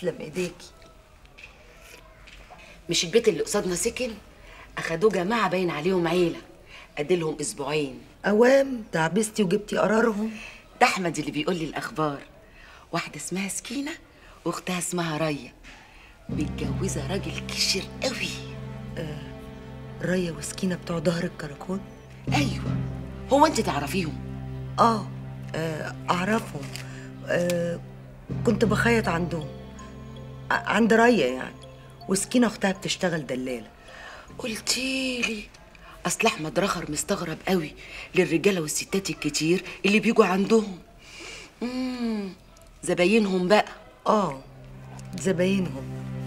تسلم ايديكي مش البيت اللي قصادنا سكن اخدوه جماعه باين عليهم عيله اديلهم اسبوعين اوام تعبستي وجبتي قرارهم ده احمد اللي بيقول لي الاخبار واحده اسمها سكينه واختها اسمها ريا متجوزه راجل كشر قوي ريا وسكينه بتوع ظهر الكراكون ايوه هو انت تعرفيهم اه, آه اعرفهم آه كنت بخيط عندهم ع- عند ريا يعني وسكينه اختها بتشتغل دلاله قلتيلي اصل احمد رخر مستغرب قوي للرجاله والستات الكتير اللي بيجوا عندهم امم زباينهم بقى اه زباينهم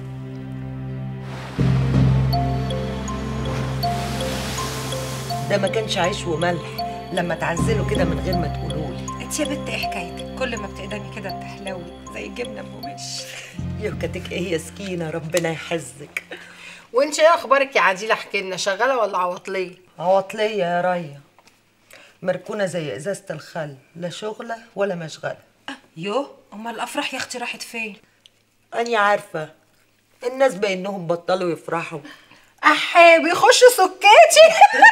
ده ما كانش عيش وملح لما تعزلوا كده من غير ما تقولولي انت يا بنت ايه حكايتك كل ما بتقدمي كده بتحلوي زي الجبنه ام مش يوكتك ايه يا سكينه ربنا يحزك وانت ايه اخبارك يا عديله احكي لنا شغاله ولا عواطليه عواطليه يا ريا مركونه زي ازازه الخل لا شغله ولا مشغله يوه امال الافراح يا اختي راحت فين أني عارفة الناس بأنهم بطلوا يفرحوا احي بيخشوا سكاتي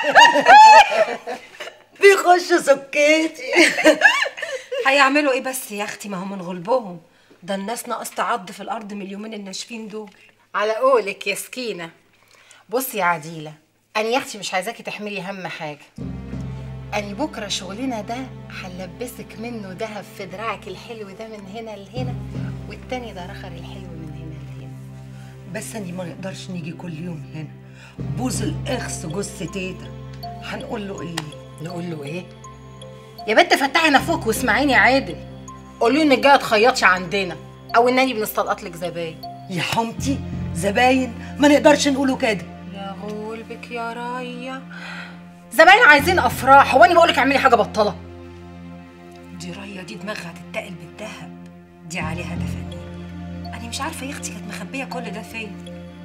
بيخشوا سكيتي هيعملوا ايه بس يا اختي ما هو من غلبهم ده الناس ناقص تعض في الارض من اليومين الناشفين دول على قولك يا سكينه بصي يا عديله انا يا اختي مش عايزاكي تحملي هم حاجه أني بكرة شغلنا ده هنلبسك منه دهب في دراعك الحلو ده من هنا لهنا والتاني ده رخر الحلو من هنا لهنا بس أني ما نقدرش نيجي كل يوم هنا بوز الإخس جوز تيتا هنقول له إيه؟ نقول له ايه يا بنت فتحي نفوك واسمعيني عادل قولي له انك جايه تخيطش عندنا او انني بنستلقط لك زباين يا حمتي زباين ما نقدرش نقوله كده يا غلبك يا رايا زباين عايزين افراح هو انا بقول لك اعملي حاجه بطله دي ريا دي دماغها هتتقل بالذهب دي عليها دفانين انا مش عارفه يا اختي كانت مخبيه كل ده فين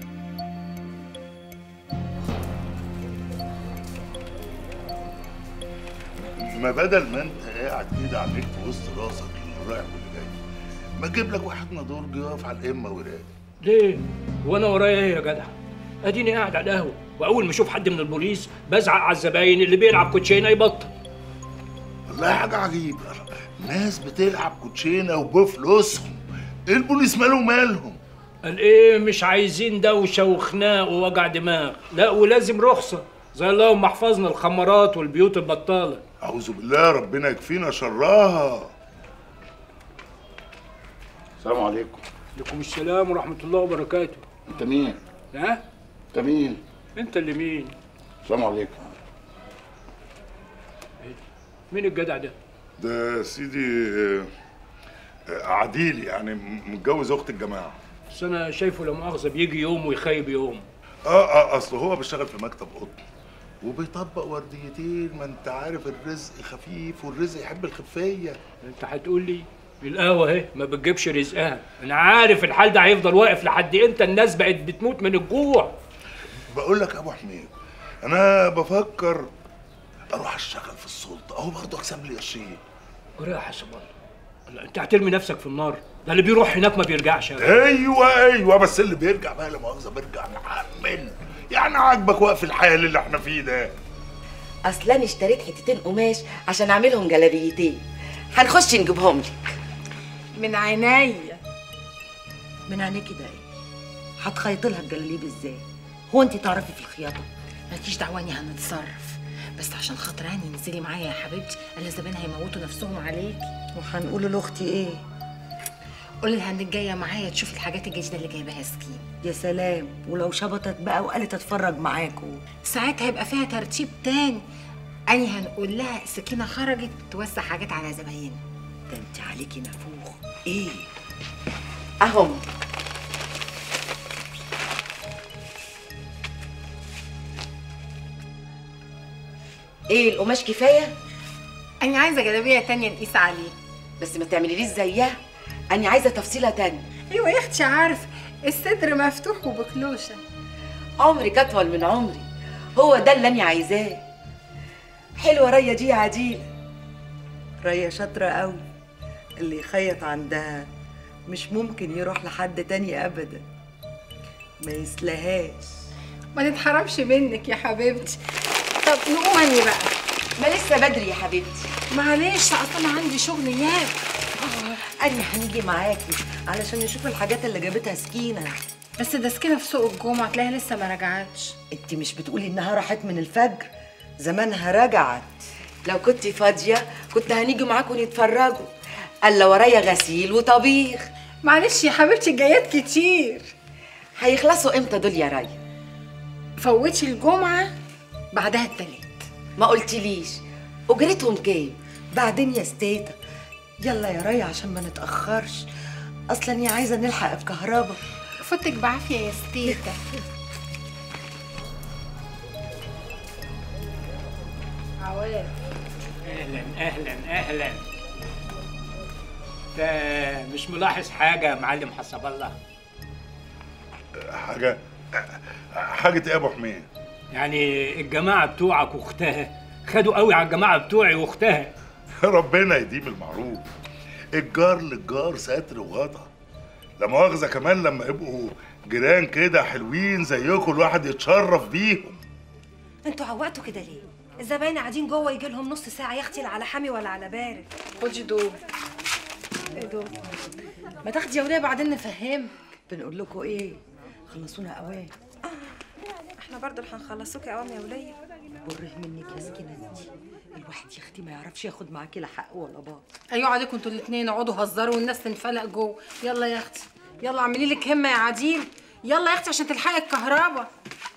ما بدل ما انت قاعد كده عمال في وسط راسك اللي رايح واللي جاي ما تجيب لك واحد نضور يقف على الامه ويراقب ليه؟ وانا ورايا ايه يا جدع؟ اديني قاعد على القهوه واول ما اشوف حد من البوليس بزعق على الزباين اللي بيلعب كوتشينه يبطل والله حاجه عجيبه ناس بتلعب كوتشينه وبفلوسهم البوليس ماله مالهم قال ايه مش عايزين دوشه وخناق ووجع دماغ لا ولازم رخصه زي اللهم احفظنا الخمارات والبيوت البطاله اعوذ بالله ربنا يكفينا شرها السلام عليكم عليكم السلام ورحمه الله وبركاته انت مين ها انت مين انت اللي مين السلام عليكم مين الجدع ده ده سيدي آه، آه، عديل يعني م- متجوز اخت الجماعه بس انا شايفه لا مؤاخذه بيجي يوم ويخيب يوم اه اه اصل هو بيشتغل في مكتب قطن وبيطبق ورديتين ما انت عارف الرزق خفيف والرزق يحب الخفيه انت هتقول لي القهوه اهي ما بتجيبش رزقها انا عارف الحال ده هيفضل واقف لحد امتى الناس بقت بتموت من الجوع بقول لك يا ابو حميد انا بفكر اروح اشتغل في السلطه اهو برضه اكسب لي قرشين جراح يا حسب الله لا انت هترمي نفسك في النار ده اللي بيروح هناك ما بيرجعش ايوه ايوه بس اللي بيرجع بقى لا مؤاخذه بيرجع محمل يعني عاجبك وقف الحال اللي احنا فيه ده اصل انا اشتريت حتتين قماش عشان اعملهم جلابيتين هنخش نجيبهم لك من عينيا من عينيكي ده إيه؟ هتخيطي لها الجلاليب إزاي؟ هو أنت تعرفي في الخياطة؟ مالكيش دعوه اني هنتصرف بس عشان خاطر هاني انزلي معايا يا حبيبتي الا الزبائن هيموتوا نفسهم عليكي وهنقول لاختي ايه قولي لها انك جايه معايا تشوفي الحاجات الجديده اللي جايباها سكين يا سلام ولو شبطت بقى وقالت اتفرج معاكوا ساعتها هيبقى فيها ترتيب تاني اني هنقول لها سكينه خرجت توزع حاجات على زباينها ده انت عليكي نافوخ ايه اهم ايه القماش كفايه انا عايزه جلابيه تانية نقيس عليه بس ما تعمليليش زيها انا عايزه تفصيله تانية ايوه يا اختي عارفه الصدر مفتوح وبكلوشه عمرك اطول من عمري هو ده اللي انا عايزاه حلوه ريا دي يا عديله ريا شاطرة قوي اللي يخيط عندها مش ممكن يروح لحد تاني ابدا ما يسلهاش ما تتحرمش منك يا حبيبتي طب نقوم اني بقى ما لسه بدري يا حبيبتي معلش اصل انا عندي شغل ياك أنا هنيجي معاكي علشان نشوف الحاجات اللي جابتها سكينة بس ده سكينه في سوق الجمعه تلاقيها لسه ما رجعتش انت مش بتقولي انها راحت من الفجر زمانها رجعت لو كنت فاضيه كنت هنيجي معاكم نتفرجوا الا ورايا غسيل وطبيخ معلش يا حبيبتي الجايات كتير هيخلصوا امتى دول يا ريا فوتي الجمعه بعدها التلات ما قلتليش اجرتهم كام بعدين يا ستيتا يلا يا ريا عشان ما نتأخرش اصلا يا عايزة نلحق الكهرباء فوتك بعافيه يا ستيتا عواف اهلا اهلا اهلا انت مش ملاحظ حاجه يا معلم حسب الله حاجه حاجه ايه يا ابو حميد يعني الجماعه بتوعك واختها خدوا قوي على الجماعه بتوعي واختها ربنا يديم المعروف الجار للجار ستر وغطا لا مؤاخذه كمان لما يبقوا جيران كده حلوين زيكم الواحد يتشرف بيهم انتوا عوقتوا كده ليه الزباين قاعدين جوه يجي لهم نص ساعه يا اختي لا على حامي ولا على بارد خدي دول ايه دول ما تاخدي يا وليه بعدين نفهمك بنقول لكم ايه خلصونا اوان احنا برضو اللي هنخلصوكي اوام يا وليه بره منك يا سكينة انت الواحد يا اختي ما يعرفش ياخد معاكي لا حق ولا باطل ايوه عليكم انتوا الاثنين اقعدوا هزروا والناس تنفلق جوه يلا يا اختي يلا اعملي لك همه يا عديل يلا يا اختي عشان تلحقي الكهرباء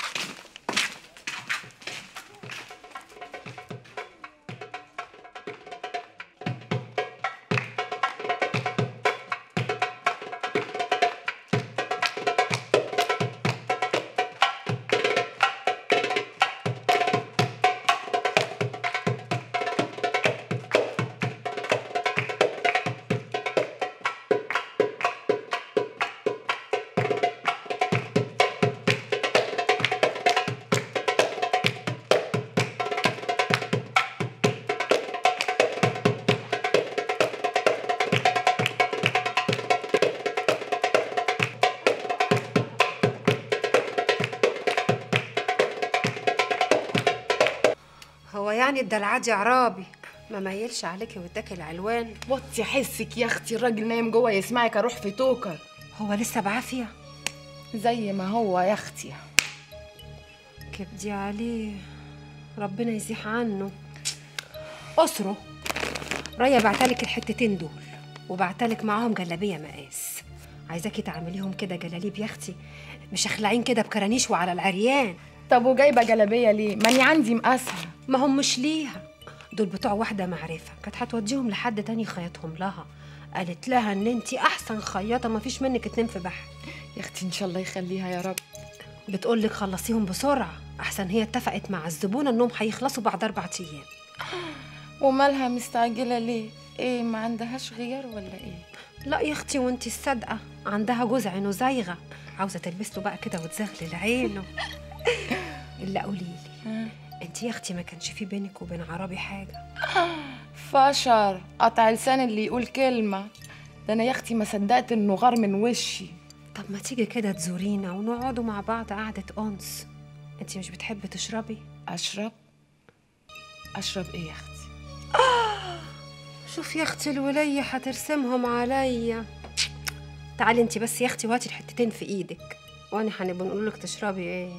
هو يعني الدلعادي عرابي ما ميلش عليكي واداكي العلوان وطي حسك يا اختي الراجل نايم جوه يسمعك اروح في توكر هو لسه بعافيه زي ما هو يا اختي كبدي عليه ربنا يزيح عنه أسره ريا بعتلك الحتتين دول وبعتلك معاهم جلابية مقاس عايزاكي تعمليهم كده جلاليب يا اختي مش اخلعين كده بكرانيش وعلى العريان طب وجايبه جلابيه ليه ماني عندي مقاسها ما هم مش ليها دول بتوع واحدة معرفة كانت هتوديهم لحد تاني خيطهم لها قالت لها ان انتي احسن خياطة ما فيش منك اتنين في بحر يا اختي ان شاء الله يخليها يا رب بتقولك خلصيهم بسرعة احسن هي اتفقت مع الزبونة انهم هيخلصوا بعد اربع ايام ومالها مستعجله ليه ايه ما عندهاش غيار ولا ايه لا يا اختي وانتي الصادقة عندها جوز عينه زايغة عاوزة تلبس له بقى كده وتزغلل عينه الا قوليلي انتي يا اختي ما كانش في بينك وبين عربي حاجة فشر قطع لسان اللي يقول كلمه ده انا يا اختي ما صدقت انه غار من وشي طب ما تيجي كده تزورينا ونقعدوا مع بعض قعدة أنس انتي مش بتحبي تشربي اشرب اشرب ايه يا اختي شوف يا اختي الولية هترسمهم عليا تعالي انتي بس يا اختي وهاتي الحتتين في ايدك وانا هنبقى نقول لك تشربي ايه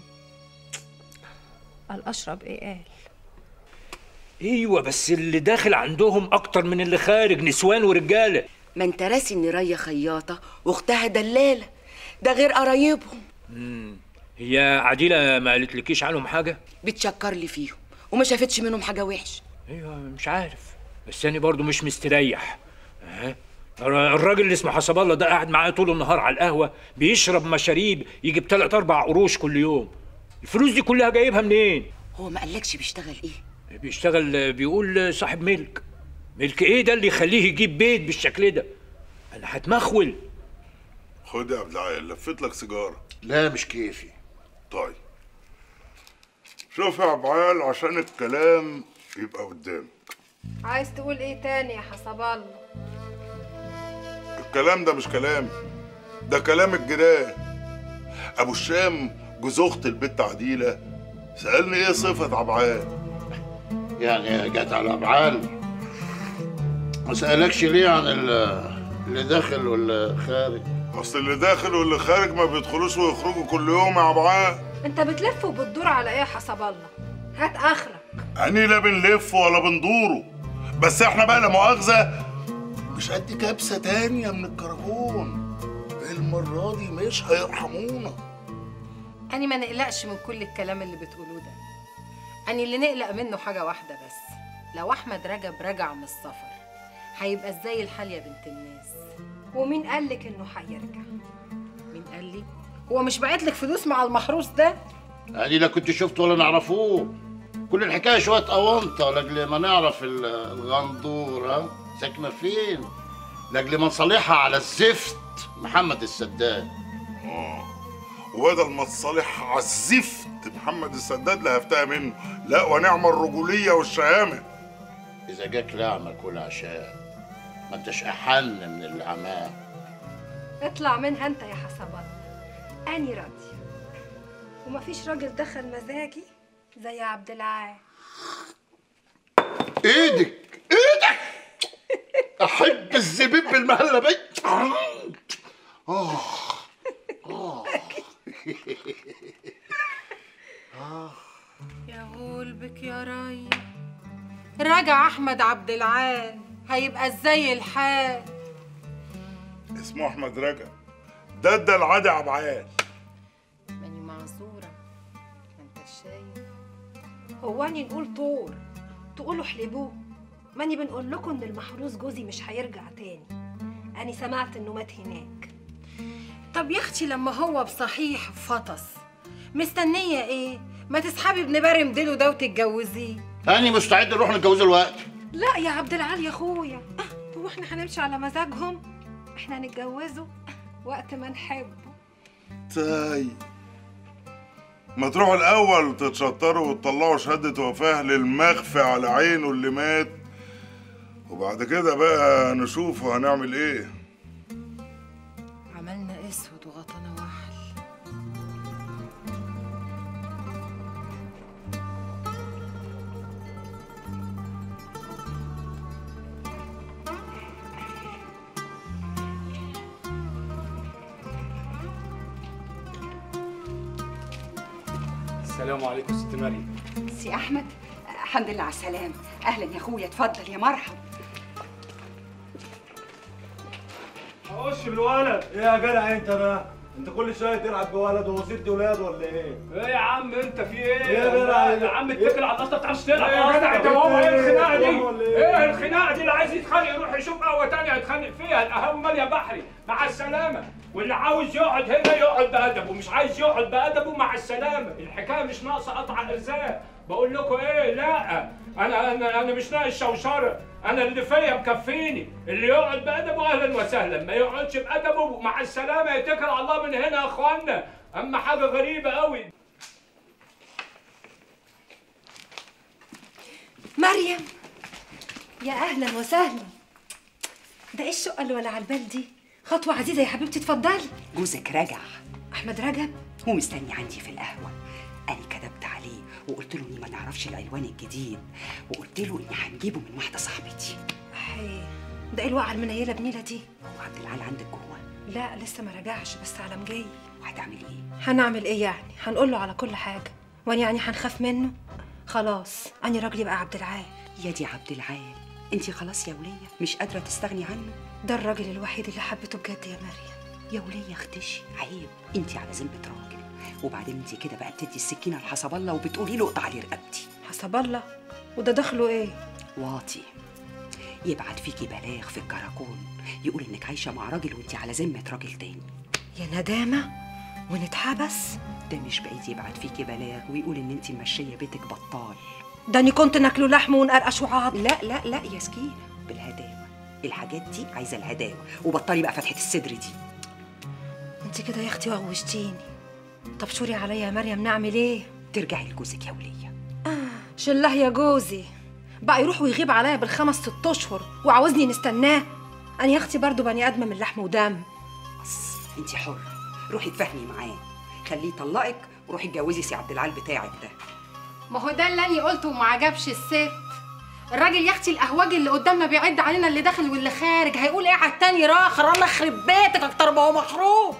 قال اشرب ايه قال ايوه بس اللي داخل عندهم اكتر من اللي خارج نسوان ورجاله ما انت راسي ان ريا خياطه واختها دلاله ده غير قرايبهم هي عديله ما قالتلكيش عنهم حاجه بتشكر لي فيهم وما شافتش منهم حاجه وحشه ايوه مش عارف بس انا برضو مش مستريح ها الراجل اللي اسمه حسب الله ده قاعد معايا طول النهار على القهوه بيشرب مشاريب يجي بتلات اربع قروش كل يوم الفلوس دي كلها جايبها منين هو ما قالكش بيشتغل ايه بيشتغل بيقول صاحب ملك ملك ايه ده اللي يخليه يجيب بيت بالشكل ده انا هتمخول خد يا عبد العال لفيت لك سيجاره لا مش كيفي طيب شوف يا عبد العال عشان الكلام يبقى قدامك عايز تقول ايه تاني يا حسب الله الكلام ده مش كلامي ده كلام الجيران ابو الشام جوز اخت البت عديله سالني ايه صفه عبعال يعني جت على ابعال ما سالكش ليه عن ال- اللي داخل واللي خارج اصل اللي داخل واللي خارج ما بيدخلوش ويخرجوا كل يوم يا عبعال انت بتلف وبتدور على ايه يا حسب الله هات اخرك يعني لا بنلف ولا بندوره بس احنا بقى لا مؤاخذه مش قد كبسه تانية من الكراكون المره دي مش هيرحمونا أني ما نقلقش من كل الكلام اللي بتقولوه ده أني اللي نقلق منه حاجة واحدة بس لو أحمد رجب رجع من السفر هيبقى ازاي الحال يا بنت الناس ومين قالك انه هيرجع مين قال لي هو مش بعت لك فلوس مع المحروس ده ادي لا كنت شفته ولا نعرفوه كل الحكايه شويه اونطه لاجل ما نعرف ال- الغندوره ساكنه فين لاجل ما نصالحها على الزفت محمد السداد وبدل ما تصالح على الزفت محمد السداد لهفتها منه لا ونعم الرجوليه والشهامه اذا جاك لعمك والعشاء ما انتش احن من اللي عماه اطلع منها انت يا حسب الله اني راضيه ومفيش راجل دخل مزاجي زي عبد العال ايدك ايدك احب الزبيب بالمهلبية اه اه يا غلبك يا راي رجع احمد عبد العال هيبقى ازاي الحال اسمه احمد رجب ده ده العادي عبعال ماني معذوره ما انت شايف هو اني نقول طور تقولوا حلبوه ماني بنقول لكم ان المحروس جوزي مش هيرجع تاني اني سمعت انه مات هناك طب يا اختي لما هو بصحيح فطس مستنيه ايه ما تسحبي ابن بارم ديله ده وتتجوزيه هاني مستعد نروح نتجوزه الوقت لا يا عبد العال يا اخويا آه، هو احنا هنمشي على مزاجهم احنا هنتجوزه وقت ما نحبه طيب ما تروحوا الاول تتشطروا وتطلعوا شهاده وفاه للمخفي على عينه اللي مات وبعد كده بقى نشوف هنعمل ايه عملنا اسود وغطانا وحل السلام عليكم ست مريم سي احمد الحمد لله على السلامه اهلا يا اخويا اتفضل يا مرحب خش بالولد ايه يا جدع انت بقى انت كل شويه تلعب بولد ووصلت ولاد ولا ايه ايه يا عم انت في ايه؟ ايه يا جدع؟ يا عم اتكل على الله انت بتعرفش تلعب ايه يا جدع؟ انت هو ايه الخناقه دي؟ ايه ولا ايه؟ ايه الخناقه دي اللي عايز يتخانق يروح يشوف قهوه تانية يتخانق فيها القهوه ماليه بحري مع السلامه واللي عاوز يقعد هنا يقعد بادبه مش عايز يقعد بادبه مع السلامه الحكايه مش ناقصه قطع ارزاق بقول لكم ايه لا انا انا انا مش ناقص شوشره انا اللي فيا مكفيني اللي يقعد بادبه اهلا وسهلا ما يقعدش بادبه مع السلامه يتكل على الله من هنا يا اخوانا اما حاجه غريبه قوي مريم يا اهلا وسهلا ده ايه الشقه اللي ولا على البال دي خطوه عزيزه يا حبيبتي اتفضلي جوزك رجع احمد رجب ومستني عندي في القهوه انا كتبت عليه وقلت له اني ما نعرفش العنوان الجديد وقلت له اني هنجيبه من واحده صاحبتي حي ده ايه الوقعه المنيله بنيله دي هو عبد العال عندك جوه لا لسه ما رجعش بس على مجاي وهتعمل ايه هنعمل ايه يعني هنقول له على كل حاجه وانا يعني هنخاف منه خلاص اني راجلي بقى عبد العال يا دي عبد العال انت خلاص يا وليه مش قادره تستغني عنه ده الراجل الوحيد اللي حبيته بجد يا مريم يا وليه اختشي عيب انت على ذمه راجل وبعدين انت كده بقى بتدي السكينه لحسب الله وبتقولي له اقطع لي رقبتي حسب الله وده دخله ايه واطي يبعت فيكي بلاغ في الكراكون يقول انك عايشه مع راجل وانت على ذمه راجل تاني يا ندامه ونتحبس ده مش بعيد يبعت فيكي بلاغ ويقول ان انت ماشيه بيتك بطال ده اني كنت ناكله لحم ونقرقش وعظم لا لا لا يا سكين بالهداوه الحاجات دي عايزه الهداوه وبطلي بقى فتحه الصدر دي انت كده يا اختي وغوشتيني طب شوري عليا يا مريم نعمل ايه ترجعي لجوزك يا وليه شله يا جوزي بقى يروح ويغيب عليا بالخمس ست اشهر وعاوزني نستناه انا يا اختي برضو بني ادمه من لحم ودم بس انت حره روحي اتفاهمي معاه خليه يطلقك وروحي اتجوزي سي عبد العال بتاعك ده ما هو ده اللي انا قلته وما عجبش الست الراجل يا اختي القهوجي اللي قدامنا بيعد علينا اللي داخل واللي خارج هيقول ايه على التاني راخر الله يخرب بيتك اكتر ما هو مخروب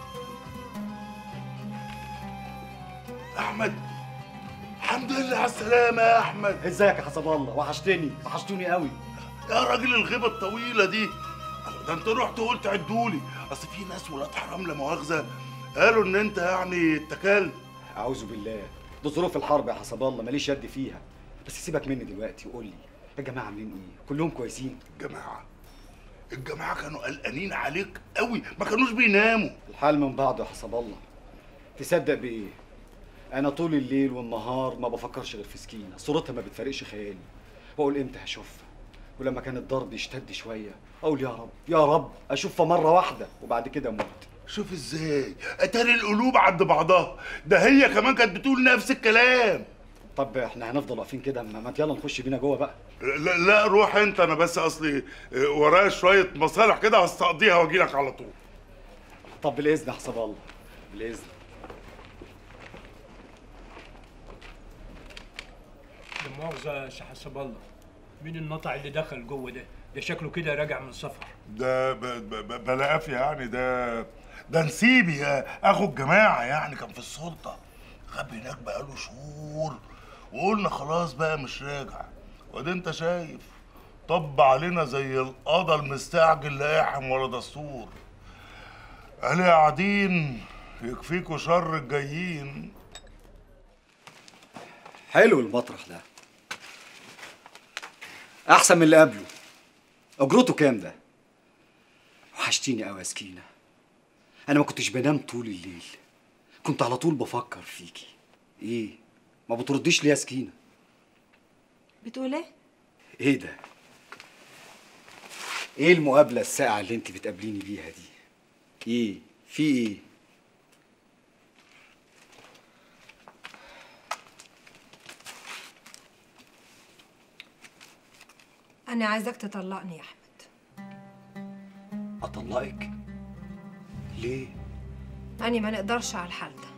احمد الحمد لله على السلامه يا احمد ازيك يا حسب الله وحشتني وحشتوني قوي يا راجل الغيبه الطويله دي ده انت رحت وقلت عدولي اصل في ناس ولاد حرام لا مؤاخذه قالوا ان انت يعني اتكلت اعوذ بالله ده ظروف الحرب يا حسب الله ماليش يد فيها بس سيبك مني دلوقتي وقول لي يا جماعه عاملين ايه كلهم كويسين الجماعه الجماعه كانوا قلقانين عليك قوي ما كانوش بيناموا الحال من بعضه يا حسب الله تصدق بايه انا طول الليل والنهار ما بفكرش غير في سكينه صورتها ما بتفارقش خيالي واقول امتى هشوفها ولما كان الضرب يشتد شويه اقول يا رب يا رب اشوفها مره واحده وبعد كده اموت شوف ازاي اتاري القلوب عند بعضها ده هي كمان كانت بتقول نفس الكلام طب احنا هنفضل واقفين كده ما ما يلا نخش بينا جوه بقى لا, لا روح انت انا بس اصلي ورايا شويه مصالح كده هستقضيها واجي لك على طول طب بالاذن يا حسب الله بالاذن لا مؤاخذة يا شيخ حسب الله مين النطع اللي دخل جوه ده؟ ده شكله كده راجع من سفر ده ب- ب- ب- بلا قافية يعني ده ده نسيبي يا اخو الجماعه يعني كان في السلطه غاب هناك بقاله شهور وقلنا خلاص بقى مش راجع وادي انت شايف طب علينا زي القضا المستعجل لاحم ورا دستور قال يا قاعدين يكفيكوا شر الجايين حلو المطرح ده احسن من اللي قبله اجرته كام ده وحشتيني قوي يا سكينه انا ما كنتش بنام طول الليل كنت على طول بفكر فيكي ايه ما بترديش ليه يا سكينه بتقول ايه ايه ده ايه المقابله الساقعه اللي انت بتقابليني بيها دي ايه في ايه انا عايزاك تطلقني يا احمد اطلقك ليه انا ما نقدرش على الحال ده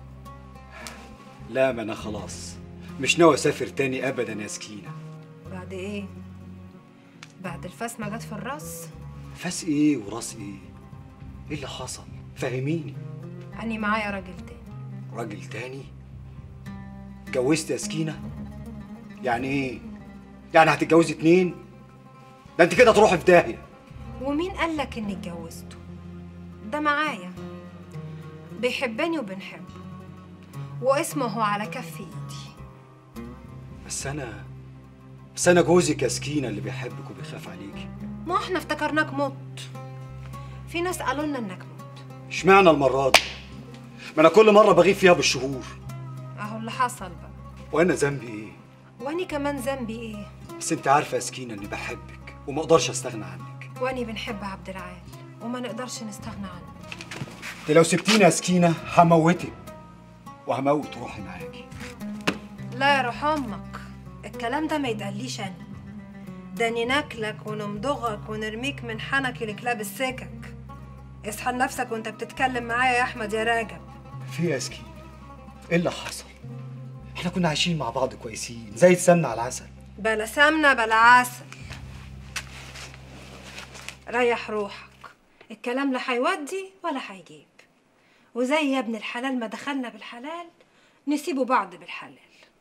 لا ما انا خلاص مش ناوي اسافر تاني ابدا يا سكينه بعد ايه بعد الفاس ما جت في الراس فاس ايه وراس ايه ايه اللي حصل فهميني اني معايا راجل تاني راجل تاني اتجوزت يا سكينه يعني ايه يعني هتتجوزي اتنين ده انت كده تروحي في داهيه ومين قالك اني اتجوزته ده معايا بيحبني وبنحبه واسمه هو على كف ايدي بس انا بس انا جوزك يا سكينه اللي بيحبك وبيخاف عليكي ما احنا افتكرناك مت في ناس قالوا لنا انك مت اشمعنى المره دي ما انا كل مره بغيب فيها بالشهور اهو اللي حصل بقى وانا ذنبي ايه واني كمان ذنبي ايه بس انت عارفه يا سكينه اني بحبك وما اقدرش استغنى عنك واني بنحب عبد العال وما نقدرش نستغنى عنه انت لو سبتيني يا سكينه هموتك وهموت روحي معاكي لا يا روح امك الكلام ده ما يتقاليش انا ده اني ناكلك ونمضغك ونرميك من حنك لكلاب السكك اصحى لنفسك وانت بتتكلم معايا يا احمد يا راجب في يا سكينه ايه اللي حصل احنا كنا عايشين مع بعض كويسين زي السمنه على العسل بلا سمنه بلا عسل ريح روحك الكلام لا هيودي ولا هيجيب وزي يا ابن الحلال ما دخلنا بالحلال نسيبه بعض بالحلال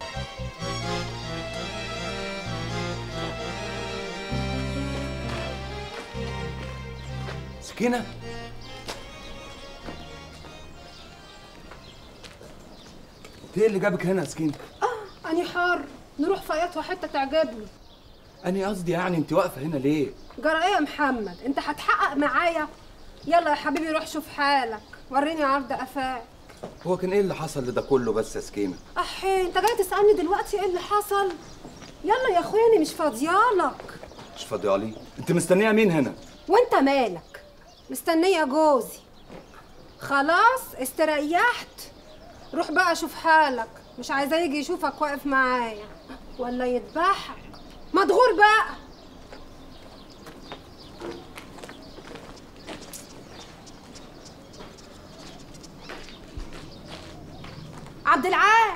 سكينة ايه اللي جابك هنا يا سكينة؟ أني حار نروح في أيات حتة تعجبني أنا قصدي يعني أنت واقفة هنا ليه؟ جرى إيه يا محمد أنت هتحقق معايا يلا يا حبيبي روح شوف حالك وريني عرض قفاك هو كان إيه اللي حصل لده كله بس يا سكينة؟ أحي أنت جاي تسألني دلوقتي إيه اللي حصل يلا يا أخويا أنا مش فاضيالك مش فاضي علي أنت مستنية مين هنا؟ وأنت مالك مستنية جوزي خلاص استريحت روح بقى شوف حالك مش عايزاه يجي يشوفك واقف معايا ولا يذبحك مدغور بقى عبد العال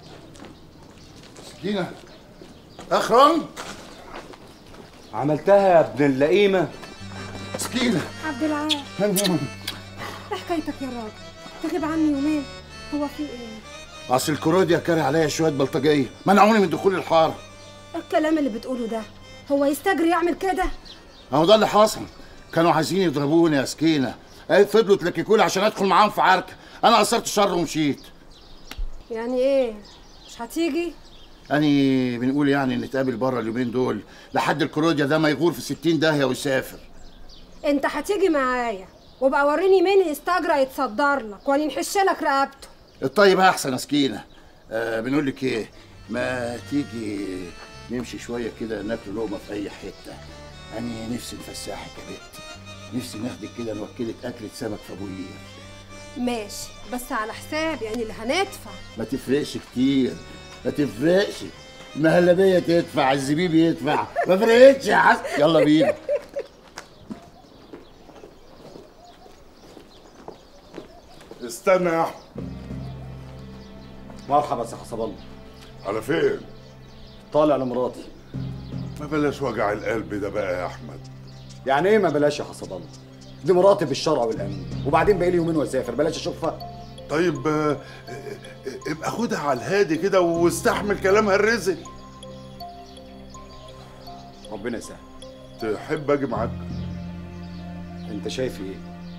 سكينة أخرم عملتها يا ابن اللئيمة سكينة عبد العال ايه حكايتك يا راجل تغيب عني يومين هو في ايه أصل الكوروديا كاره عليا شوية بلطجية منعوني من دخول الحارة الكلام اللي بتقوله ده هو يستجري يعمل كده أهو ده اللي حصل كانوا عايزين يضربوني يا سكينة أي فضلوا تلككولي عشان أدخل معاهم في عركة أنا قصرت شر ومشيت يعني ايه مش هتيجي أني بنقول يعني نتقابل بره اليومين دول لحد الكوروديا ده ما يغور في 60 داهية ويسافر انت هتيجي معايا وبقى وريني مين يستجرى يتصدر لك ولا نحش لك رقبته الطيب احسن يا سكينه آه بنقول لك ايه ما تيجي نمشي شويه كده ناكل لقمه في اي حته انا نفسي نفسحك يا بنت نفسي ناخدك كده نوكلك اكله سمك في ابو قير ماشي بس على حساب يعني اللي هندفع ما تفرقش كتير ما تفرقش المهلبيه تدفع الزبيب يدفع ما فرقتش يا حسن يلا بينا استنى يا احمد مرحبا يا حسب الله على فين طالع لمراتي ما بلاش وجع القلب ده بقى يا احمد يعني ايه ما بلاش يا حسب الله دي مراتي بالشرع والامن وبعدين بقالي يومين واسافر بلاش اشوفها طيب آه، آه، آه، ابقى خدها على الهادي كده واستحمل كلامها الرزل ربنا يسهل تحب اجي معاك انت شايف ايه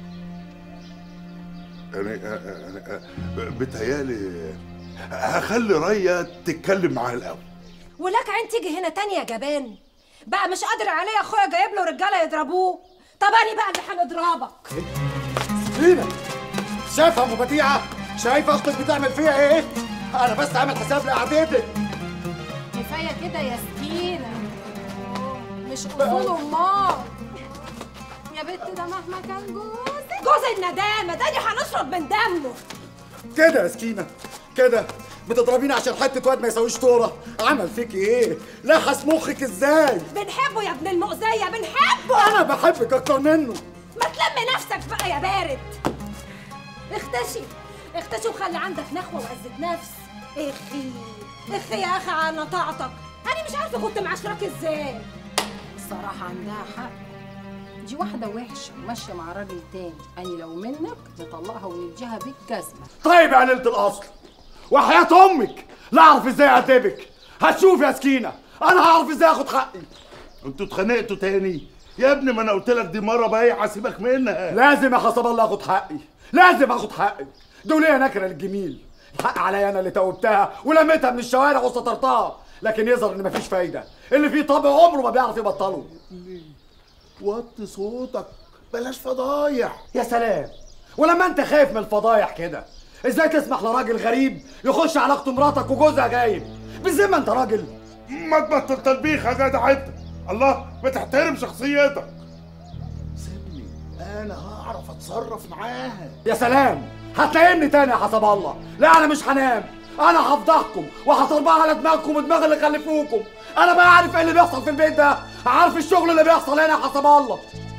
يعني آه، آه، آه، آه، بتهيالي هخلي ريا تتكلم معاها الاول ولك عين تيجي هنا تاني يا جبان بقى مش قادر عليا اخويا جايب له رجاله يضربوه طب انا بقى اللي هنضربك سكينة شايفة ام بديعة شايفة اختك بتعمل فيها ايه انا بس عامل حساب لقعدتك كفايه كده يا سكينه مش اصول امال يا بنت ده مهما كان جوزك جوز الندامه ده اللي هنشرب من دمه كده يا سكينة كده بتضربيني عشان حتة واد ما يساويش طورة عمل فيكي ايه لحس مخك ازاي بنحبه يا ابن المؤذيه بنحبه انا بحبك اكتر منه ما تلم نفسك بقى يا بارد اختشي اختشي وخلي عندك نخوه وعزه نفس اخي اخي يا اخي على طاعتك انا مش عارفه كنت معاشرك ازاي الصراحة عندها حق دي واحدة وحشة وماشية مع راجل تاني أنا لو منك نطلقها ونديها بالجزمة طيب يا قليلة الاصل وحياة امك لا اعرف ازاي اعاتبك هتشوف يا سكينة انا هعرف ازاي اخد حقي انتوا اتخانقتوا تاني يا ابني ما انا قلت لك دي مره بايعه سيبك منها لازم يا حسب الله اخد حقي لازم اخد حقي دول ايه نكره للجميل الحق عليا انا اللي توبتها ولميتها من الشوارع وسطرتها لكن يظهر ان مفيش فايده اللي فيه طبع عمره ما بيعرف يبطله وطي صوتك بلاش فضايح يا سلام ولما انت خايف من الفضايح كده ازاي تسمح لراجل غريب يخش على اخت مراتك وجوزها غايب بالذمه انت راجل ما تبطل تلبيخ يا جدع انت الله ما تحترم شخصيتك سيبني انا هعرف اتصرف معاها يا سلام هتلاقيني تاني يا حسب الله لا انا مش هنام انا هفضحكم وهطربها على دماغكم ودماغ اللي خلفوكم انا بقى عارف ايه اللي بيحصل في البيت ده عارف الشغل اللي بيحصل هنا يا حسب الله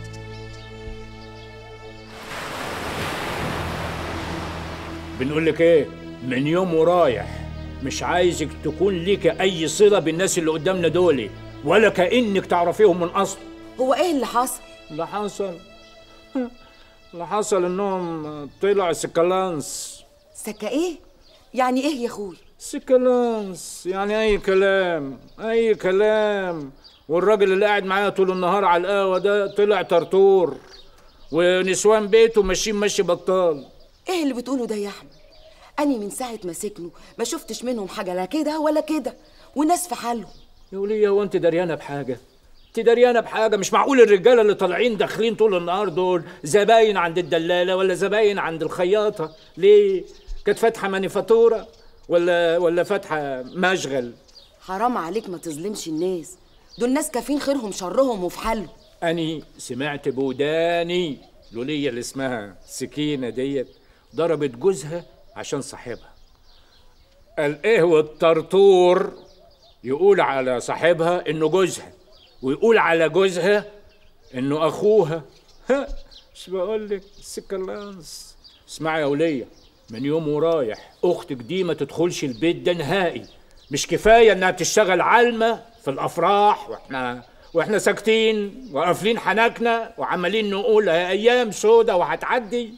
بنقول لك ايه من يوم ورايح مش عايزك تكون ليك اي صله بالناس اللي قدامنا دول ولا كانك تعرفيهم من اصل هو ايه اللي حصل اللي حصل اللي حصل انهم طلع سكالانس سكة ايه يعني ايه يا اخوي سكالانس يعني اي كلام اي كلام والراجل اللي قاعد معايا طول النهار على القهوه ده طلع طرطور ونسوان بيته ماشيين ماشي بطال ايه اللي بتقوله ده يا احمد اني من ساعه ما سكنوا ما شفتش منهم حاجه لا كده ولا كده والناس في حالهم يا وليه هو انت دريانه بحاجه انت دريانه بحاجه مش معقول الرجاله اللي طالعين داخلين طول النهار دول زباين عند الدلاله ولا زباين عند الخياطه ليه كانت فاتحه مانيفاتوره ولا ولا فاتحه مشغل حرام عليك ما تظلمش الناس دول ناس كافين خيرهم شرهم وفي حالهم اني سمعت بوداني لولية اللي اسمها سكينة ديت ضربت جوزها عشان صاحبها قال ايه والطرطور يقول على صاحبها انه جوزها ويقول على جوزها انه اخوها ها مش بقول لك سكالانس اسمعي يا ولية من يوم ورايح اختك دي ما تدخلش البيت ده نهائي مش كفايه انها بتشتغل علمه في الافراح واحنا واحنا ساكتين وقافلين حنكنا وعمالين نقول هي ايام سودا وهتعدي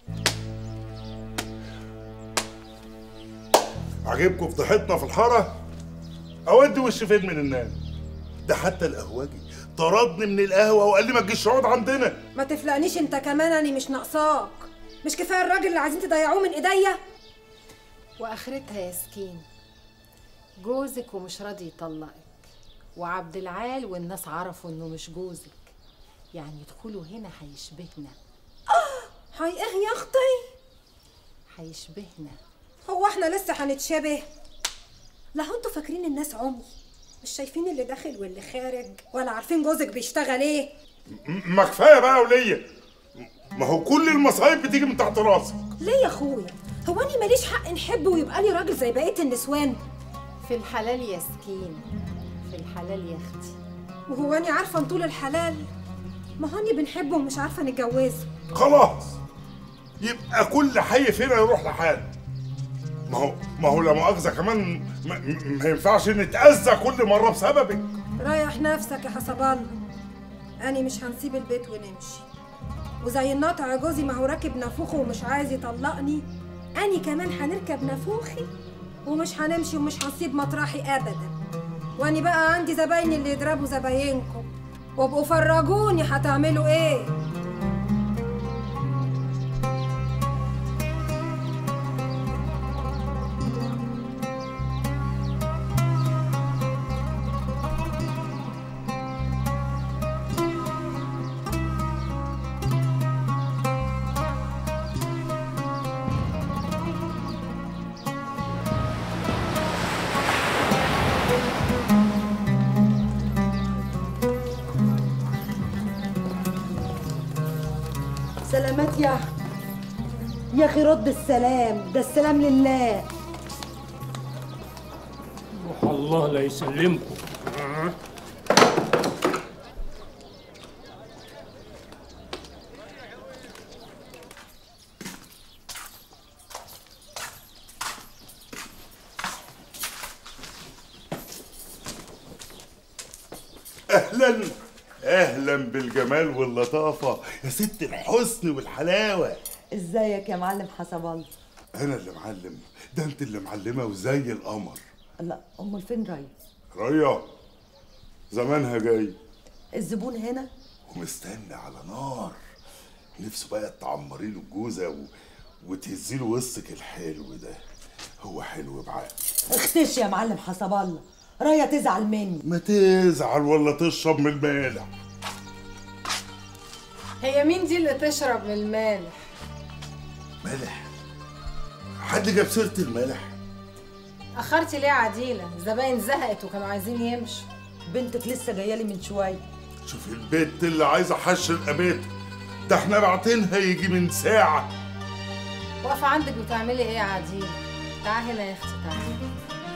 عجبكم فضحتنا في الحاره اودي وش فين من الناس ده حتى القهوجي طردني من القهوه وقال لي ما تجيش اقعد عندنا ما تفلقنيش انت كمان انا مش ناقصاك مش كفايه الراجل اللي عايزين تضيعوه من ايديا واخرتها يا سكين جوزك ومش راضي يطلقك وعبد العال والناس عرفوا انه مش جوزك يعني يدخلوا هنا هيشبهنا هاي ايه يا اختي هيشبهنا هو احنا لسه هنتشابه لا هو انتوا فاكرين الناس عمي مش شايفين اللي داخل واللي خارج ولا عارفين جوزك بيشتغل ايه م- ما كفايه بقى وليا ما هو كل المصايب بتيجي من تحت راسك ليه يا اخويا هو انا ماليش حق نحب ويبقى لي راجل زي بقيه النسوان في الحلال يا سكين في الحلال يا اختي وهو انا عارفه نطول الحلال ما هو أنا بنحبه ومش عارفه نتجوزه خلاص يبقى كل حي فينا يروح لحاله ما هو ما هو لا مؤاخذه كمان ما, ما ينفعش نتاذى كل مره بسببك ريح نفسك يا حسب الله أنا مش هنسيب البيت ونمشي وزي الناطع جوزي ما هو راكب نافوخه ومش عايز يطلقني أنا كمان هنركب نافوخي ومش هنمشي ومش هنسيب مطرحي أبدا وأنا بقى عندي زبايني اللي يضربوا زباينكم وابقوا فرجوني هتعملوا إيه سلامات يا يا اخي رد السلام ده السلام لله روح الله لا يسلمكم اهلا اهلا بالجمال واللطافه يا ست الحسن والحلاوه ازيك يا معلم حسب الله انا اللي معلم ده انت اللي معلمه وزي القمر لا امال فين راي ريا زمانها جاي الزبون هنا ومستني على نار نفسه بقى تعمري له الجوزه و... وتهزي له وسطك الحلو ده هو حلو بعقل اختش يا معلم حسب الله رايا تزعل مني ما تزعل ولا تشرب من المالح هي مين دي اللي تشرب من المالح مالح حد جاب سيره المالح اخرتي ليه يا عديله الزباين زهقت وكانوا عايزين يمشوا بنتك لسه جايه لي من شويه شوف البيت اللي عايزه حش الابيت ده احنا باعتينها يجي من ساعه واقفه عندك بتعملي ايه يا عديله تعالي هنا يا اختي تعالي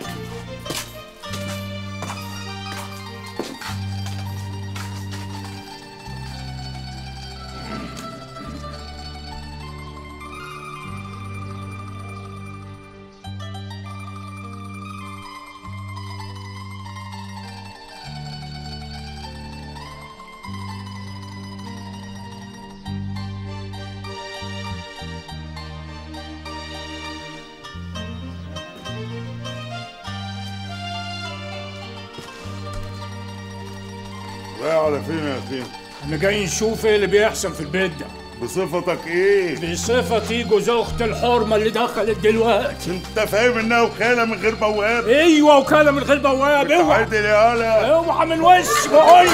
رايح على فين يا اخي انا جاي نشوف ايه اللي بيحصل في البيت ده بصفتك ايه بصفتي جوز اخت الحرمه اللي دخلت دلوقتي انت فاهم انها وكاله من غير بواب ايوه وكاله من غير بواب اوعى عادل يا هلا اوعى من وش بقول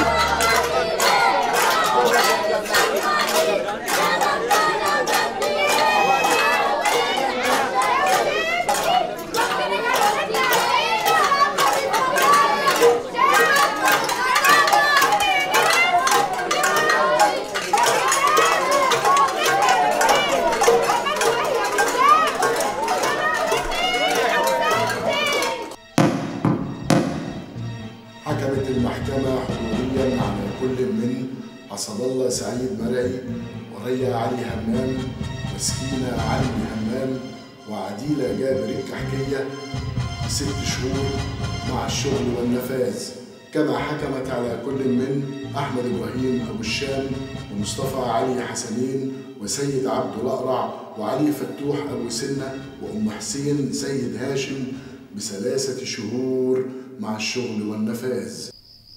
حكمت المحكمة حضوريا على كل من حسب الله سعيد مرعي وريا علي همام وسكينة علي همام وعديلة جابر الكحكية ست شهور مع الشغل والنفاذ كما حكمت على كل من أحمد إبراهيم أبو الشام ومصطفى علي حسنين وسيد عبد الأقرع وعلي فتوح أبو سنة وأم حسين سيد هاشم بثلاثة شهور مع الشغل والنفاذ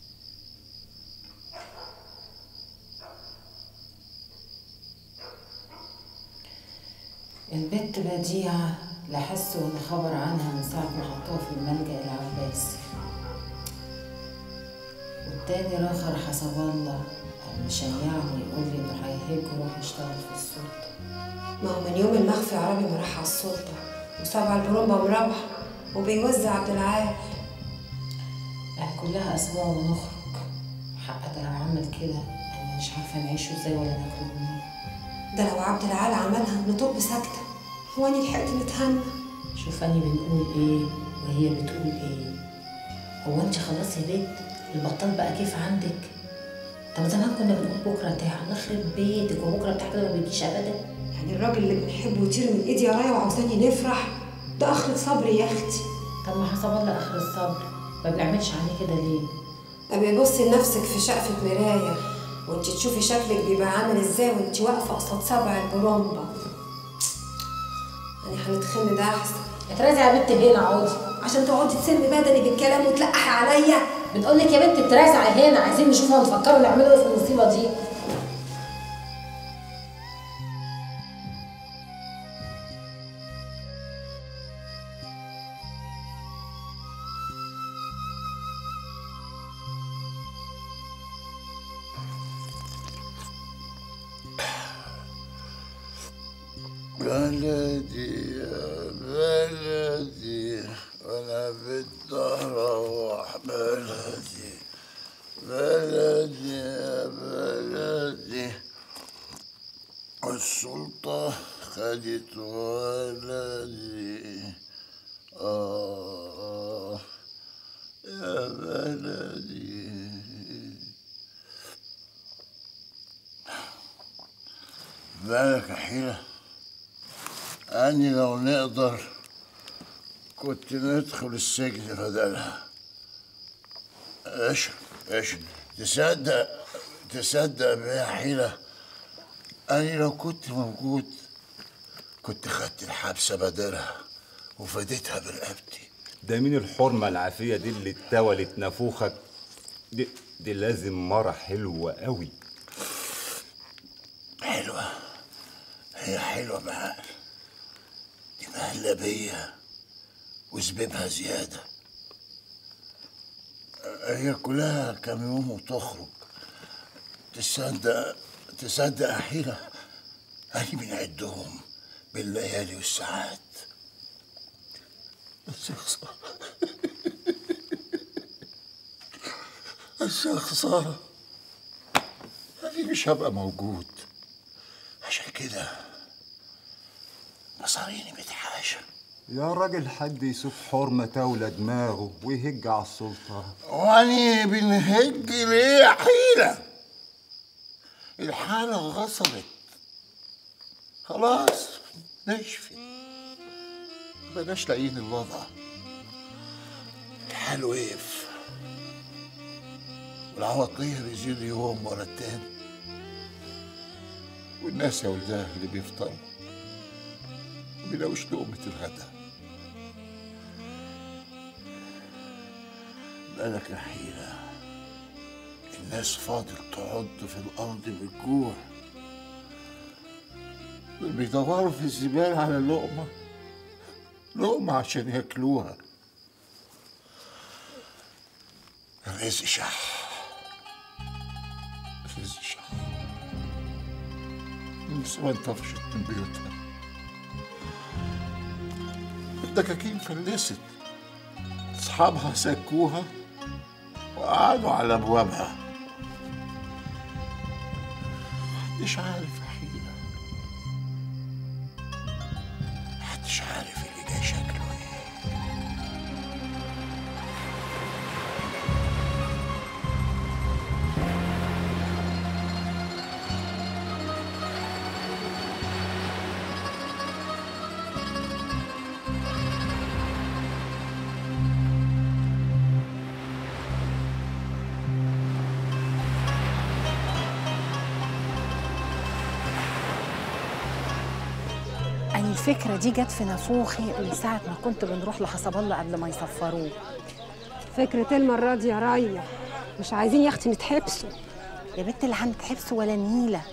البت بديعة لا حس ولا خبر عنها من ساعة ما حطوها في الملجأ العباسي والتاني راخر حسب الله قام مشيعني يقول لي انه هيهج ويروح يشتغل في السلطة ما هو من يوم المخفي عربي ما راح على السلطة وسبع البرومبا مروح وبيوزع عبد العال يعني كلها أسبوع ونخرج حق ده لو عمل كده أنا مش عارفة نعيشه ازاي ولا ناكله منين ده لو عبد العال عملها نطب ساكتة هو أني لحقت نتهنى شوف أني بنقول إيه وهي بتقول إيه هو أنت خلاص يا بنت البطال بقى كيف عندك طب زمان كنا بنقول بكرة تاع الله يخرب بيتك وبكرة بتاع كده ما بيجيش أبدا يعني الراجل اللي بنحبه يطير من إيدي يا رايا وعاوزاني نفرح ده آخرة صبري يا أختي طب ما حسب الله آخر الصبر ما بنعملش عليه كده ليه أبي بصي لنفسك في شقفة مراية وانت تشوفي شكلك بيبقى عامل ازاي وانت واقفة قصاد سبع البرومبا يعني هنتخن ده أحسن اترازي يا بنت هنا اقعدي عشان تقعدي تسمي بدني بالكلام وتلقحي عليا بتقول لك يا بنت اترازعي هنا عايزين نشوف هنفكروا نعملوا ايه في المصيبة دي بلدي يا بلدي وانا بدي اروح بلدي بلدي يا بلدي السلطة خدت ولدي آه يا بلدي بالك يا حيلة أني لو نقدر كنت ندخل السجن بدلها ايش ايش تصدق تصدق بيا حيلة أني لو كنت موجود كنت خدت الحبسة بدلها وفديتها برقبتي ده مين الحرمة العافية دي اللي اتولت نافوخك دي, دي لازم مرة حلوة قوي حلوة هي حلوة بعقل دي مهلبية وزبيبها زيادة هي كلها كام يوم وتخرج تصدق تصدق يا حيلة أنا بنعدهم بالليالي والساعات بس يا خسارة بس يا خسارة أنا مش هبقى موجود عشان كده مصاريني متحاشة يا راجل حد يسوق حرمة تولى دماغه ويهج على السلطة واني بنهج ليه يا حيلة الحالة غصبت خلاص نشفي بلاش لاقيين الوضع الحال وقف والعواطلية بيزيد يوم ورا التاني والناس يا ولدها اللي بيفطروا ما بيلاقوش لقمة الغدا بالك يا حيلة الناس فاضل تعض في الأرض بالجوع دول بيدوروا في الزبالة على لقمة لقمة عشان ياكلوها الرزق شح الرزق شح النسوان طفشت من بيوتها الدكاكين فلست أصحابها سكوها وقعدوا على أبوابها محدش عارف يا حيلة محدش عارف اللي جاي شكله ايه الفكرة دي جت في نافوخي من ساعة ما كنت بنروح لحسب الله قبل ما يسفروه فكرة المرة دي يا ريا مش عايزين يا اختي نتحبسوا يا بنت اللي هنتحبس ولا نيلة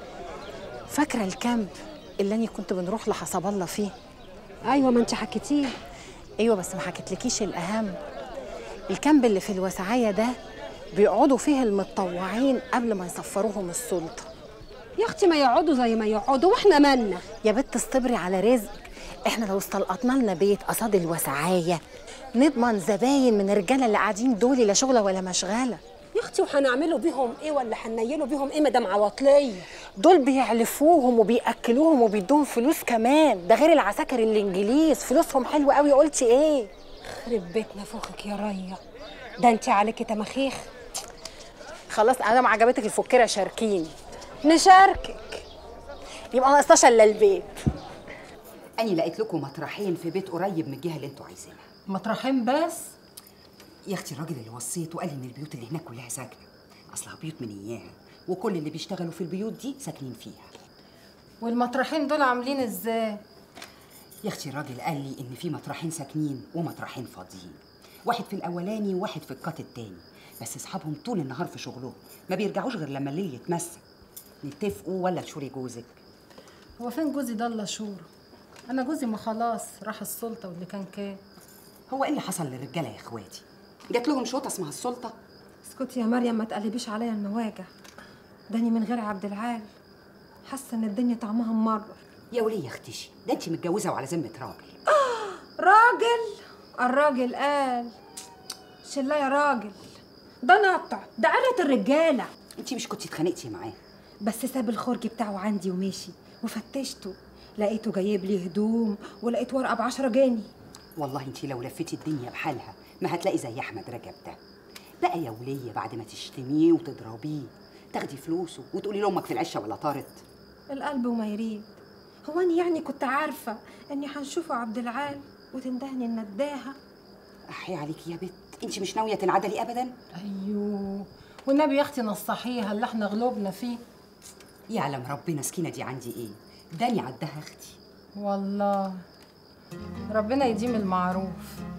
فاكرة الكامب اللي أنا كنت بنروح لحسب الله فيه أيوة ما انت حكيتيه أيوة بس ما حكيتلكيش الأهم الكامب اللي في الوسعية ده بيقعدوا فيه المتطوعين قبل ما يسفروهم السلطة يا اختي ما يقعدوا زي ما يقعدوا واحنا مالنا يا بنت اصطبري على رزقك احنا لو استلقطنا لنا بيت قصاد الوسعاية نضمن زباين من الرجاله اللي قاعدين دول لا شغله ولا مشغله يا اختي وهنعملوا بيهم ايه ولا هنيلوا بيهم ايه مدام عواطليه دول بيعلفوهم وبياكلوهم وبيدوهم فلوس كمان ده غير العساكر الانجليز فلوسهم حلوه قوي قلتي ايه خرب بيت نفوخك يا ريا ده انت عليكي تماخيخ خلاص انا ما عجبتك الفكره شاركيني نشاركك يبقى ما ناقصناش الا البيت أنا لقيت لكم مطرحين في بيت قريب من الجهة اللي انتوا عايزينها مطرحين بس يا اختي الراجل اللي وصيته قال لي ان البيوت اللي هناك كلها ساكنه اصلها بيوت من اياها وكل اللي بيشتغلوا في البيوت دي ساكنين فيها والمطرحين دول عاملين ازاي يا اختي الراجل قال لي ان في مطرحين ساكنين ومطرحين فاضيين واحد في الاولاني وواحد في القط التاني بس اصحابهم طول النهار في شغلهم ما بيرجعوش غير لما الليل يتمسك نتفقوا ولا تشوري جوزك هو فين جوزي ده الا شور انا جوزي ما خلاص راح السلطه واللي كان كان هو ايه اللي حصل للرجاله يا اخواتي جات لهم شوطه اسمها السلطه اسكتي يا مريم ما تقلبيش عليا المواجع داني من غير عبد العال حاسه ان الدنيا طعمها ممرر يا وليه يا اختشي ده انت متجوزه وعلى ذمه راجل راجل الراجل قال شلا يا راجل ده نقطع ده قالت الرجاله انت مش كنتي اتخانقتي معاه بس ساب الخرج بتاعه عندي ومشي وفتشته لقيته جايب لي هدوم ولقيت ورقه بعشرة جنيه والله انت لو لفيتي الدنيا بحالها ما هتلاقي زي احمد رجب ده بقى يا وليه بعد ما تشتميه وتضربيه تاخدي فلوسه وتقولي لامك في العشه ولا طارت القلب وما يريد هو اني يعني كنت عارفه اني هنشوفه عبد العال وتندهني النداهه احي عليكي يا بت انت مش ناويه تنعدلي ابدا ايوه والنبي يا اختي نصحيها اللي احنا غلوبنا فيه يعلم ربنا سكينه دي عندي ايه داني عدها اختي والله ربنا يديم المعروف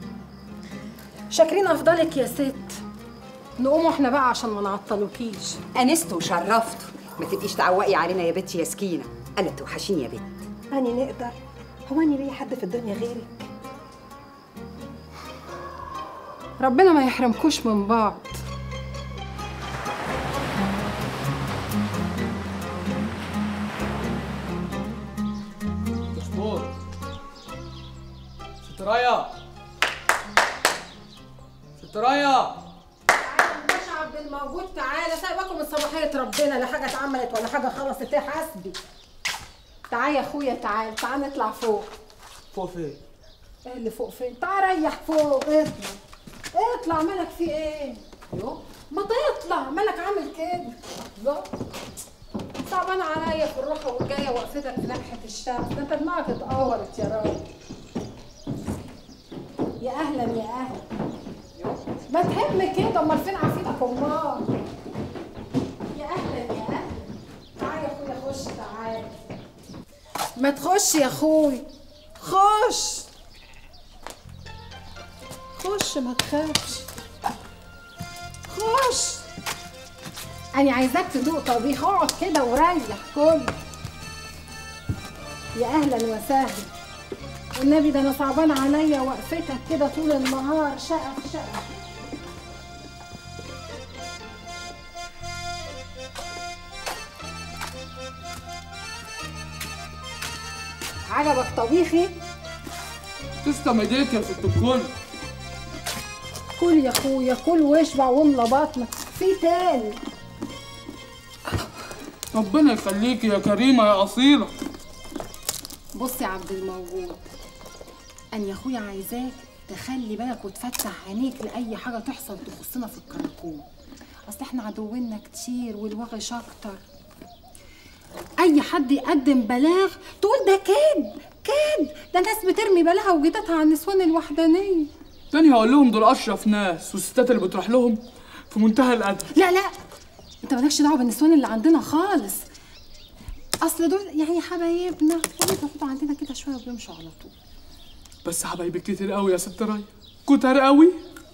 شاكرين افضلك يا ست نقوم احنا بقى عشان ما نعطلوكيش انست وشرفت ما تبقيش تعوقي علينا يا بت يا سكينه انا توحشيني يا بت اني نقدر هو اني ليا حد في الدنيا غيرك ربنا ما يحرمكوش من بعض مظبوط ست رايا ست رايا مش عبد الموجود تعالى سايبكم من صباحية ربنا لا حاجة اتعملت ولا حاجة خلصت ايه حسبي تعال يا اخويا تعال تعال نطلع فوق فوق فين؟ ايه اللي فوق فين؟ تعال ريح فوق اطلع اطلع مالك في ايه؟ يو ما تطلع مالك عامل كده الله صعبان عليا في الروحة والجاية وقفتك في لمحة الشمس ده انت دماغك اتقورت يا راجل يا اهلا يا اهلا ما تهم كده امال فين عفيتك امال يا اهلا يا اهلا تعال يا اخويا خش تعال ما تخش يا اخوي خش خش ما تخافش خش انا عايزاك تدوق طبيخ اقعد كده وريح كل يا اهلا وسهلا والنبي ده انا صعبان عليا وقفتك كده طول النهار شقف شقف عجبك طبيخي تسلم ايديك يا ست الكل كل يا اخويا كل واشبع واملى بطنك في تاني ربنا يخليكي يا كريمه يا اصيله بص يا عبد الموجود انا يا اخويا عايزاك تخلي بالك وتفتح عينيك لاي حاجه تحصل تخصنا في الكراكون اصل احنا عدونا كتير والوغش اكتر اي حد يقدم بلاغ تقول ده كذب كذب ده ناس بترمي بلاها وجدتها على النسوان الوحدانيه تاني هقول لهم دول اشرف ناس والستات اللي بتروح لهم في منتهى الادب لا لا انت مالكش دعوه بالنسوان اللي عندنا خالص اصل دول يعني حبايبنا وبيقعدوا عندنا كده شويه وبيمشوا على طول بس حبايبك كتير قوي يا ست راي كتر قوي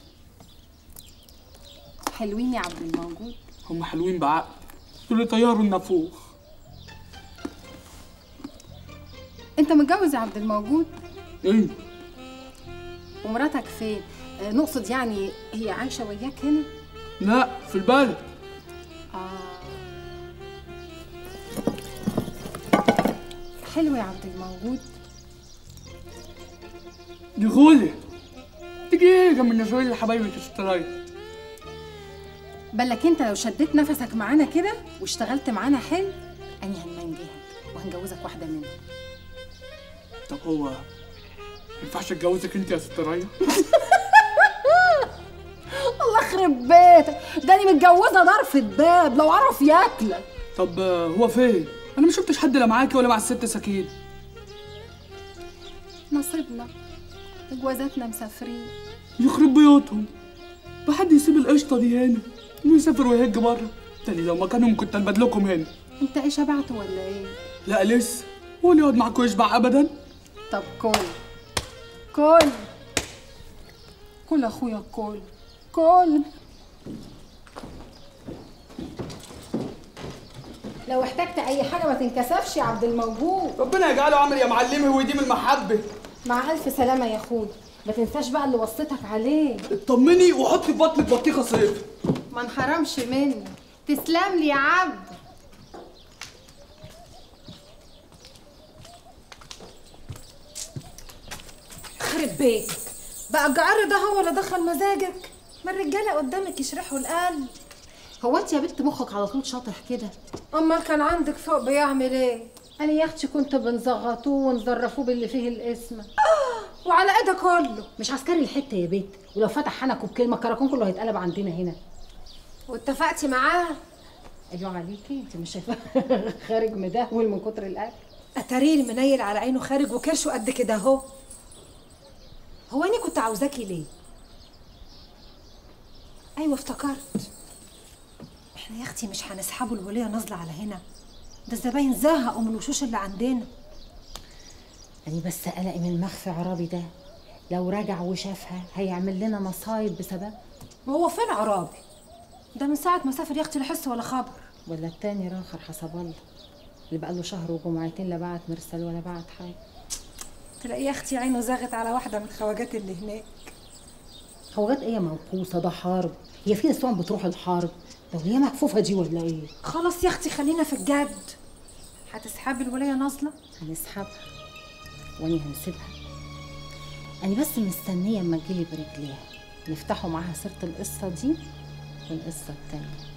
حلوين يا عبد الموجود هم حلوين بعقل دول طياروا النافوخ انت متجوز يا عبد الموجود ايه ومراتك فين آه، نقصد يعني هي عايشه وياك هنا لا في البلد اه حلو يا عبد الموجود دي غولة تيجي ايه جنب النشوية لحبايبك يا ست راي بالك انت لو شديت نفسك معانا كده واشتغلت معانا حلو اني هنمنجهك وهنجوزك واحده منهم طب هو ما ينفعش اتجوزك انت يا ست راي الله يخرب بيتك ده انا متجوزه ضرفة باب لو عرف ياكلك طب آه، هو فين انا ما شفتش حد لا معاكي ولا مع الست سكين نصيبنا جوازاتنا مسافرين يخرب بيوتهم بحد يسيب القشطه دي هنا ويسافر ويهج بره تاني لو مكانهم كنت البدلكم هنا انت ايه شبعت ولا ايه لا لسه هو اللي يقعد معاكم يشبع ابدا طب كل كل كل اخويا كل كل لو احتجت اي حاجه ما تنكسفش يا عبد الموجود ربنا يجعله عامل يا معلمي ويديم المحبه مع الف سلامه يا اخويا ما تنساش بقى اللي وصيتك عليه اطمني وحطي في بطنك بطيخه صيف ما انحرمش مني تسلم لي يا عبد خرب بيتك بقى الجعر ده هو اللي دخل مزاجك ما الرجاله قدامك يشرحوا القلب هو انت يا بنت مخك على طول شاطح كده امال كان عندك فوق بيعمل ايه انا يا اختي كنت بنزغطوه ونظرفوه باللي فيه الاسم وعلى ايه ده كله مش عسكري الحته يا بنت ولو فتح حنكه بكلمه الكراكون كله هيتقلب عندنا هنا واتفقتي معاه ايوه عليكي انت مش شايفاه خارج مدهول من كتر الاكل اتاريه المنيل على عينه خارج وكرشه قد كده اهو هو انا كنت عاوزاكي ليه ايوه افتكرت احنا يا اختي مش هنسحبوا الوليه نازله على هنا ده الزباين زهقوا من الوشوش اللي عندنا يعني بس قلقي من المخفي عرابي ده لو رجع وشافها هيعمل لنا مصايب بسبب وهو فين عرابي ده من ساعه ما سافر يا اختي لا حس ولا خبر ولا التاني راخر حسب الله اللي بقاله شهر وجمعتين لا بعت مرسل ولا بعت حاجه تلاقي يا اختي عينه زاغت على واحده من الخواجات اللي هناك خوجات ايه منقوصه ده حرب هي في نسوان بتروح الحرب ده هي مكفوفه دي ولا ايه خلاص يا اختي خلينا في الجد هتسحبي الوليه نازله هنسحبها واني هنسيبها انا بس مستنيه اما تجيلي برجليها نفتحوا معاها سيره القصه دي والقصه التانيه